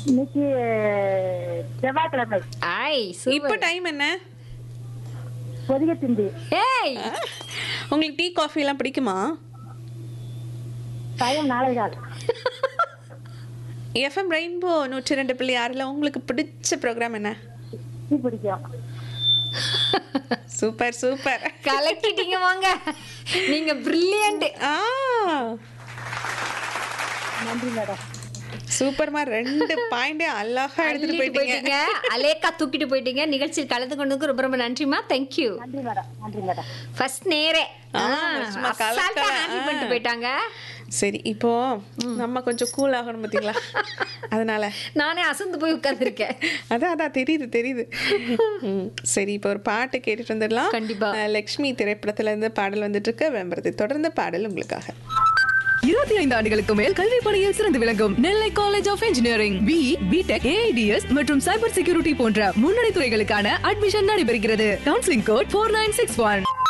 இன்னைக்கு செவ்வாய்க்கிழமை ஐ இப்போ சூப்பர் டைம் என்ன பொதிகை திண்டி ஏய் உங்களுக்கு டீ காஃபி எல்லாம் பிடிக்குமா டைம் நாளை கால் எஃப்எம் ரெயின்போ நூற்றி ரெண்டு புள்ளி ஆறில் உங்களுக்கு பிடிச்ச ப்ரோக்ராம் என்ன டீ பிடிக்கும் சூப்பர் சூப்பர் கலக்கிட்டீங்க வாங்க நீங்க பிரில்லியன்ட் ஆ நன்றி மேடம் சூப்பர்மா ரெண்டு பாயிண்டே அழகா எடுத்துட்டு போயிட்டீங்க போயிட்டீங்க அலேக்கா தூக்கிட்டு போயிட்டீங்க நிகழ்ச்சியில் கலந்து கொண்டதுக்கு ரொம்ப ரொம்ப நன்றிமா தேங்க்யூ நன்றி மேடம் நன்றி மேடம் ஃபர்ஸ்ட் நேரே ஆ, சும்மா கலக்கல. ஹேண்டில் பண்ணிட்டு போயிட்டாங்க சரி இப்போ நம்ம கொஞ்சம் கூல் ஆகணும் பார்த்தீங்களா அதனால நானே அசந்து போய் உட்கார்ந்திருக்கேன் அதான் அதான் தெரியுது தெரியுது ம், சரி இப்போ ஒரு பாட்டு கேட்டுட்டு வந்துடலாம் கண்டிப்பா. அஹ், லக்ஷ்மி திரைப்படத்துல இருந்து பாடல் வந்துட்டு இருக்கு விளம்பரத்தை தொடர்ந்து பாடல் உங்களுக்காக இருபத்தி ஐந்து ஆண்டுகளுக்கு மேல் கல்வி பணியில் சிறந்து விளங்கும் Nellai college of engineering B B Tech A I D S மற்றும் சைபர் செக்யூரிட்டி போன்ற முன்னணி துறைகளுக்கான அட்மிஷன் நடைபெறுகிறது counselling code four nine six one